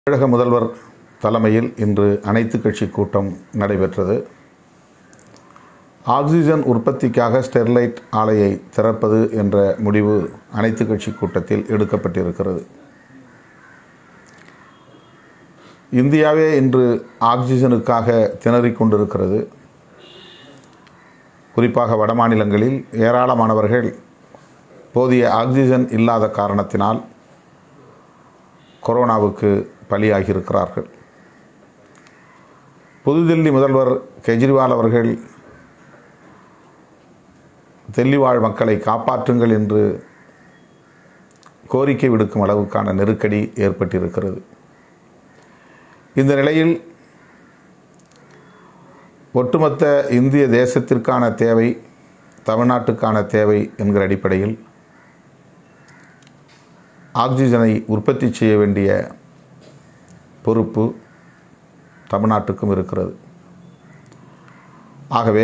தமிழக முதல்வர் தலைமையில் இன்று அனைத்து கட்சி கூட்டம் நடைபெற்றது ஆக்சிஜன் உற்பத்திக்காக ஸ்டெர்லைட் ஆலையை திறப்பது என்ற முடிவு அனைத்து கட்சி கூட்டத்தில் எடுக்கப்பட்டிருக்கிறது இந்தியாவே இன்று ஆக்சிஜனுக்காக திணறிக் கொண்டிருக்கிறது குறிப்பாக வடமாநிலங்களில் ஏராளமானவர்கள் போதிய ஆக்சிஜன் இல்லாத காரணத்தினால் கொரோனாவுக்கு பலியாகியிருக்கிறார்கள் புதுதில்லி முதல்வர் கெஜ்ரிவால் அவர்கள் தெல்லிவாழ் மக்களை காப்பாற்றுங்கள் என்று கோரிக்கை விடுக்கும் அளவுக்கான நெருக்கடி ஏற்பட்டிருக்கிறது இந்த நிலையில் ஒட்டுமொத்த இந்திய தேசத்திற்கான தேவை தமிழ்நாட்டுக்கான தேவை என்கிற அடிப்படையில் ஆக்சிஜனை உற்பத்தி செய்ய வேண்டிய பொறுப்பு தமிழ்நாட்டுக்கும் இருக்கிறது ஆகவே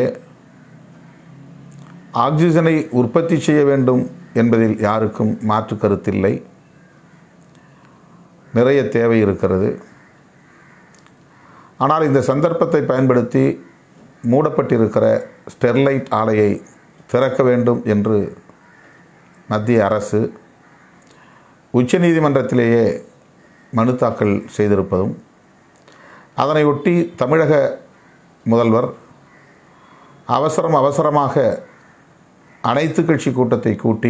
ஆக்சிஜனை உற்பத்தி செய்ய வேண்டும் என்பதில் யாருக்கும் மாற்று கருத்தில்லை நிறைய தேவை இருக்கிறது ஆனால் இந்த சந்தர்ப்பத்தை பயன்படுத்தி மூடப்பட்டிருக்கிற ஸ்டெர்லைட் ஆலையை திறக்க வேண்டும் என்று மத்திய அரசு உச்சநீதிமன்றத்திலேயே மனு தாக்கல் செய்திருப்பதும் அதனை ஒட்டி தமிழக முதல்வர் அவசரம் அவசரமாக அனைத்து கட்சி கூட்டத்தை கூட்டி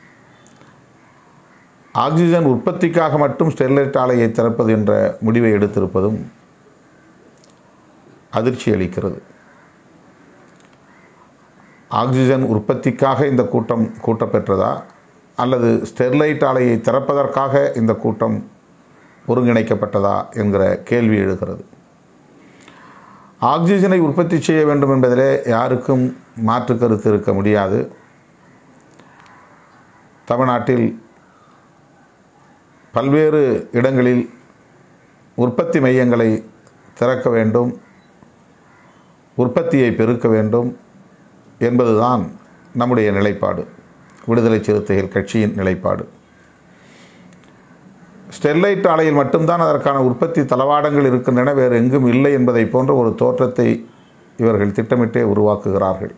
ஆக்சிஜன் உற்பத்திக்காக மட்டும் ஸ்டெர்லைட் ஆலையை திறப்பது என்ற முடிவை எடுத்திருப்பதும் அதிர்ச்சி அளிக்கிறது ஆக்சிஜன் உற்பத்திக்காக இந்த கூட்டம் கூட்டப்பெற்றதா அல்லது ஸ்டெர்லைட் ஆலையை திறப்பதற்காக இந்த கூட்டம் ஒருங்கிணைக்கப்பட்டதா என்கிற கேள்வி எழுகிறது ஆக்சிஜனை உற்பத்தி செய்ய வேண்டும் என்பதிலே யாருக்கும் மாற்று கருத்து இருக்க முடியாது தமிழ்நாட்டில் பல்வேறு இடங்களில் உற்பத்தி மையங்களை திறக்க வேண்டும் உற்பத்தியை பெருக்க வேண்டும் என்பதுதான் நம்முடைய நிலைப்பாடு விடுதலை சிறுத்தைகள் கட்சியின் நிலைப்பாடு ஸ்டெர்லைட் ஆலையில் மட்டும்தான் அதற்கான உற்பத்தி தளவாடங்கள் இருக்கின்றன வேறு எங்கும் இல்லை என்பதை போன்ற ஒரு தோற்றத்தை இவர்கள் திட்டமிட்டே உருவாக்குகிறார்கள்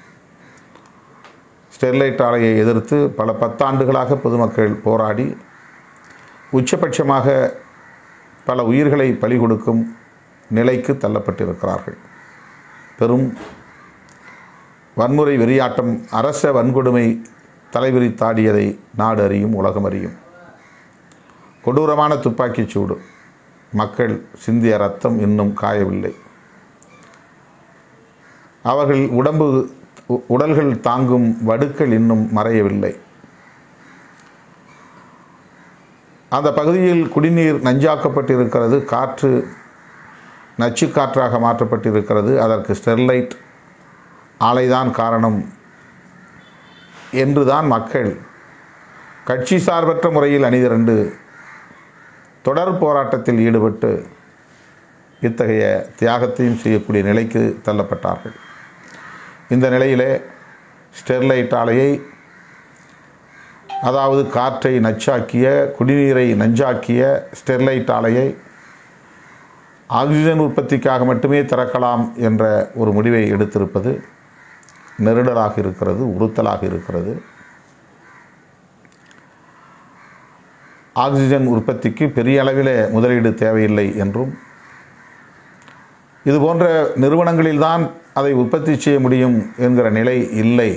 ஸ்டெர்லைட் ஆலையை எதிர்த்து பல பத்தாண்டுகளாக பொதுமக்கள் போராடி உச்சபட்சமாக பல உயிர்களை பலி கொடுக்கும் நிலைக்கு தள்ளப்பட்டிருக்கிறார்கள் பெரும் வன்முறை வெறியாட்டம் அரச வன்கொடுமை தலைவிரித்தாடியதை நாடு அறியும் உலகம் அறியும் கொடூரமான துப்பாக்கிச் சூடு மக்கள் சிந்திய ரத்தம் இன்னும் காயவில்லை அவர்கள் உடம்பு உடல்கள் தாங்கும் வடுக்கள் இன்னும் மறையவில்லை அந்த பகுதியில் குடிநீர் நஞ்சாக்கப்பட்டிருக்கிறது காற்று நச்சு காற்றாக மாற்றப்பட்டிருக்கிறது அதற்கு ஸ்டெர்லைட் ஆலைதான் காரணம் என்றுதான் மக்கள் கட்சி சார்பற்ற முறையில் அணிதிரண்டு தொடர் போராட்டத்தில் ஈடுபட்டு இத்தகைய தியாகத்தையும் செய்யக்கூடிய நிலைக்கு தள்ளப்பட்டார்கள் இந்த நிலையிலே ஸ்டெர்லைட் ஆலையை அதாவது காற்றை நச்சாக்கிய குடிநீரை நஞ்சாக்கிய ஸ்டெர்லைட் ஆலையை ஆக்சிஜன் உற்பத்திக்காக மட்டுமே திறக்கலாம் என்ற ஒரு முடிவை எடுத்திருப்பது நெருடலாக இருக்கிறது உறுத்தலாக இருக்கிறது ஆக்சிஜன் உற்பத்திக்கு பெரிய அளவில் முதலீடு தேவையில்லை என்றும் இது போன்ற நிறுவனங்களில்தான் அதை உற்பத்தி செய்ய முடியும் என்கிற நிலை இல்லை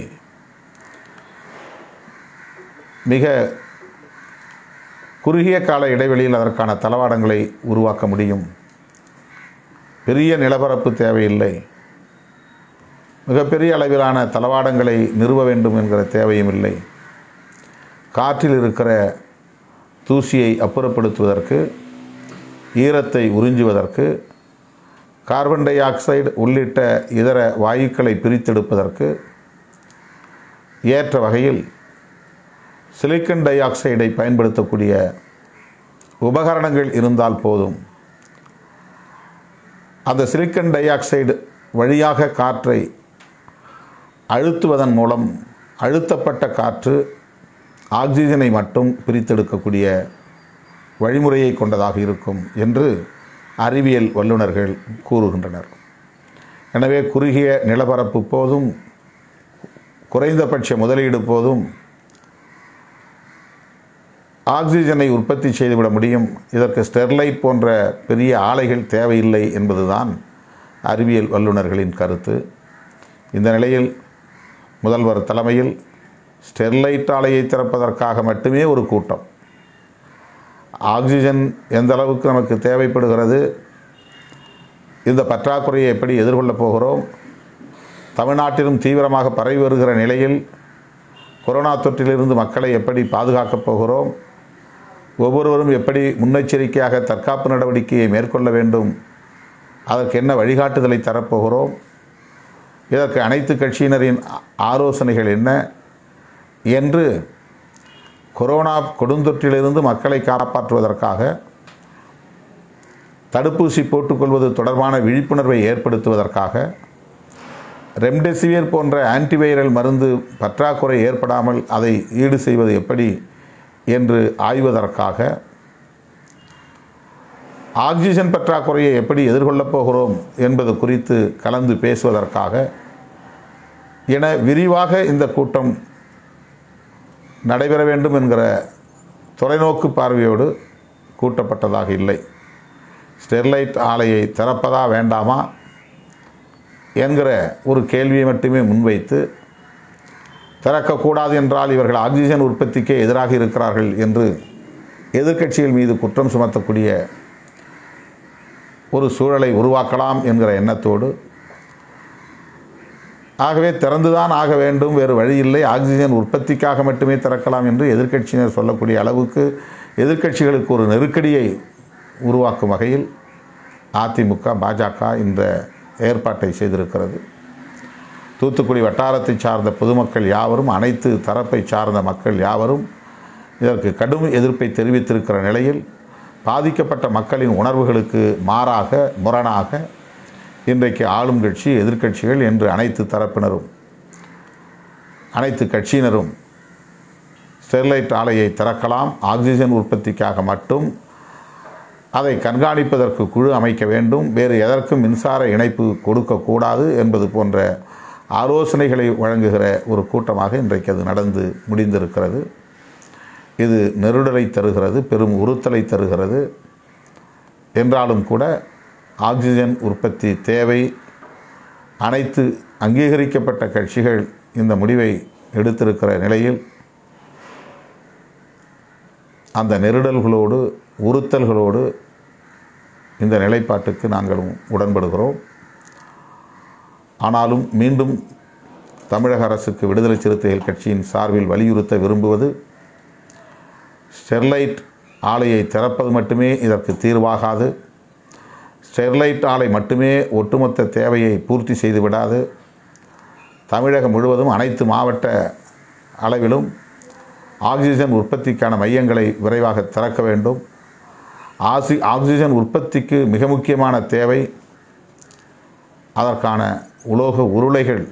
மிக குறுகிய கால இடைவெளியில் அதற்கான தளவாடங்களை உருவாக்க முடியும் பெரிய நிலப்பரப்பு தேவையில்லை மிகப்பெரிய அளவிலான தளவாடங்களை நிறுவ வேண்டும் என்கிற தேவையும் இல்லை காற்றில் இருக்கிற தூசியை அப்புறப்படுத்துவதற்கு ஈரத்தை உறிஞ்சுவதற்கு கார்பன் டை ஆக்சைடு உள்ளிட்ட இதர வாயுக்களை பிரித்தெடுப்பதற்கு ஏற்ற வகையில் சிலிக்கன் டை ஆக்சைடை பயன்படுத்தக்கூடிய உபகரணங்கள் இருந்தால் போதும் அந்த சிலிக்கன் டை ஆக்சைடு வழியாக காற்றை அழுத்துவதன் மூலம் அழுத்தப்பட்ட காற்று ஆக்சிஜனை மட்டும் பிரித்தெடுக்கக்கூடிய வழிமுறையை கொண்டதாக இருக்கும் என்று அறிவியல் வல்லுநர்கள் கூறுகின்றனர் எனவே குறுகிய நிலப்பரப்பு போதும் குறைந்தபட்ச முதலீடு போதும் ஆக்சிஜனை உற்பத்தி செய்துவிட முடியும் இதற்கு ஸ்டெர்லைட் போன்ற பெரிய ஆலைகள் தேவையில்லை என்பதுதான் அறிவியல் வல்லுநர்களின் கருத்து இந்த நிலையில் முதல்வர் தலைமையில் ஸ்டெர்லைட் ஆலையை திறப்பதற்காக மட்டுமே ஒரு கூட்டம் ஆக்சிஜன் எந்த அளவுக்கு நமக்கு தேவைப்படுகிறது இந்த பற்றாக்குறையை எப்படி எதிர்கொள்ளப் போகிறோம் தமிழ்நாட்டிலும் தீவிரமாக பரவி வருகிற நிலையில் கொரோனா தொற்றிலிருந்து மக்களை எப்படி பாதுகாக்கப் போகிறோம் ஒவ்வொருவரும் எப்படி முன்னெச்சரிக்கையாக தற்காப்பு நடவடிக்கையை மேற்கொள்ள வேண்டும் அதற்கு என்ன வழிகாட்டுதலை தரப்போகிறோம் இதற்கு அனைத்து கட்சியினரின் ஆலோசனைகள் என்ன என்று கொரோனா கொடுந்தொற்றிலிருந்து மக்களை காப்பாற்றுவதற்காக தடுப்பூசி போட்டுக்கொள்வது தொடர்பான விழிப்புணர்வை ஏற்படுத்துவதற்காக ரெம்டெசிவிர் போன்ற ஆன்டிவைரல் மருந்து பற்றாக்குறை ஏற்படாமல் அதை ஈடு செய்வது எப்படி என்று ஆய்வதற்காக ஆக்சிஜன் பற்றாக்குறையை எப்படி எதிர்கொள்ளப் போகிறோம் என்பது குறித்து கலந்து பேசுவதற்காக என விரிவாக இந்த கூட்டம் நடைபெற வேண்டும் என்கிற தொலைநோக்கு பார்வையோடு கூட்டப்பட்டதாக இல்லை ஸ்டெர்லைட் ஆலையை திறப்பதா வேண்டாமா என்கிற ஒரு கேள்வியை மட்டுமே முன்வைத்து திறக்கக்கூடாது என்றால் இவர்கள் ஆக்சிஜன் உற்பத்திக்கே எதிராக இருக்கிறார்கள் என்று எதிர்க்கட்சிகள் மீது குற்றம் சுமத்தக்கூடிய ஒரு சூழலை உருவாக்கலாம் என்கிற எண்ணத்தோடு ஆகவே திறந்துதான் ஆக வேண்டும் வேறு வழியில்லை ஆக்சிஜன் உற்பத்திக்காக மட்டுமே திறக்கலாம் என்று எதிர்க்கட்சியினர் சொல்லக்கூடிய அளவுக்கு எதிர்க்கட்சிகளுக்கு ஒரு நெருக்கடியை உருவாக்கும் வகையில் அதிமுக பாஜக இந்த ஏற்பாட்டை செய்திருக்கிறது தூத்துக்குடி வட்டாரத்தை சார்ந்த பொதுமக்கள் யாவரும் அனைத்து தரப்பை சார்ந்த மக்கள் யாவரும் இதற்கு கடும் எதிர்ப்பை தெரிவித்திருக்கிற நிலையில் பாதிக்கப்பட்ட மக்களின் உணர்வுகளுக்கு மாறாக முரணாக இன்றைக்கு ஆளும் கட்சி எதிர்க்கட்சிகள் என்று அனைத்து தரப்பினரும் அனைத்து கட்சியினரும் ஸ்டெர்லைட் ஆலையை திறக்கலாம் ஆக்சிஜன் உற்பத்திக்காக மட்டும் அதை கண்காணிப்பதற்கு குழு அமைக்க வேண்டும் வேறு எதற்கும் மின்சார இணைப்பு கொடுக்கக்கூடாது என்பது போன்ற ஆலோசனைகளை வழங்குகிற ஒரு கூட்டமாக இன்றைக்கு அது நடந்து முடிந்திருக்கிறது இது நெருடலை தருகிறது பெரும் உறுத்தலை தருகிறது என்றாலும் கூட ஆக்சிஜன் உற்பத்தி தேவை அனைத்து அங்கீகரிக்கப்பட்ட கட்சிகள் இந்த முடிவை எடுத்திருக்கிற நிலையில் அந்த நெருடல்களோடு உறுத்தல்களோடு இந்த நிலைப்பாட்டுக்கு நாங்களும் உடன்படுகிறோம் ஆனாலும் மீண்டும் தமிழக அரசுக்கு விடுதலை சிறுத்தைகள் கட்சியின் சார்பில் வலியுறுத்த விரும்புவது ஸ்டெர்லைட் ஆலையை திறப்பது மட்டுமே இதற்கு தீர்வாகாது ஸ்டெர்லைட் ஆலை மட்டுமே ஒட்டுமொத்த தேவையை பூர்த்தி செய்து விடாது தமிழகம் முழுவதும் அனைத்து மாவட்ட அளவிலும் ஆக்சிஜன் உற்பத்திக்கான மையங்களை விரைவாக திறக்க வேண்டும் ஆசி ஆக்சிஜன் உற்பத்திக்கு மிக முக்கியமான தேவை அதற்கான உலோக உருளைகள்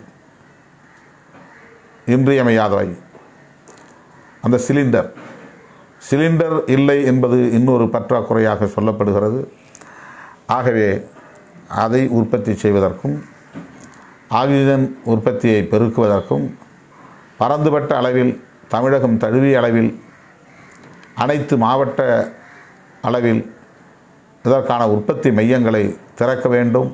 இன்றியமையாதவை அந்த சிலிண்டர் சிலிண்டர் இல்லை என்பது இன்னொரு பற்றாக்குறையாக சொல்லப்படுகிறது ஆகவே அதை உற்பத்தி செய்வதற்கும் ஆக்சிஜன் உற்பத்தியை பெருக்குவதற்கும் பரந்துபட்ட அளவில் தமிழகம் தழுவிய அளவில் அனைத்து மாவட்ட அளவில் இதற்கான உற்பத்தி மையங்களை திறக்க வேண்டும்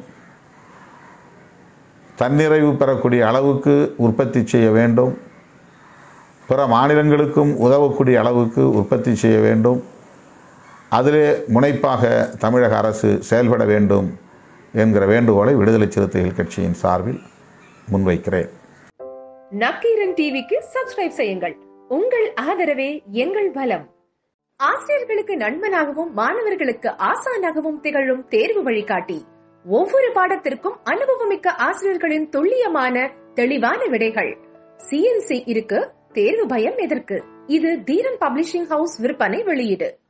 தன்னிறைவு பெறக்கூடிய அளவுக்கு உற்பத்தி செய்ய வேண்டும் பிற மாநிலங்களுக்கும் உதவக்கூடிய அளவுக்கு உற்பத்தி செய்ய வேண்டும் அதிலே முனைப்பாக தமிழக அரசு செயல்பட வேண்டும் என்கிற வேண்டுகோளை விடுதலை சிறுத்தைகள் கட்சியின் சார்பில் முன்வைக்கிறேன் நக்கீரன் டிவிக்கு சப்ஸ்கிரைப் செய்யுங்கள் உங்கள் ஆதரவே எங்கள் பலம் ஆசிரியர்களுக்கு நண்பனாகவும் மாணவர்களுக்கு ஆசானாகவும் திகழும் தேர்வு வழிகாட்டி ஒவ்வொரு பாடத்திற்கும் அனுபவமிக்க ஆசிரியர்களின் துல்லியமான தெளிவான விடைகள் சிஎன்சி இருக்கு தேர்வு பயம் எதற்கு இது தீரன் பப்ளிஷிங் ஹவுஸ் விற்பனை வெளியீடு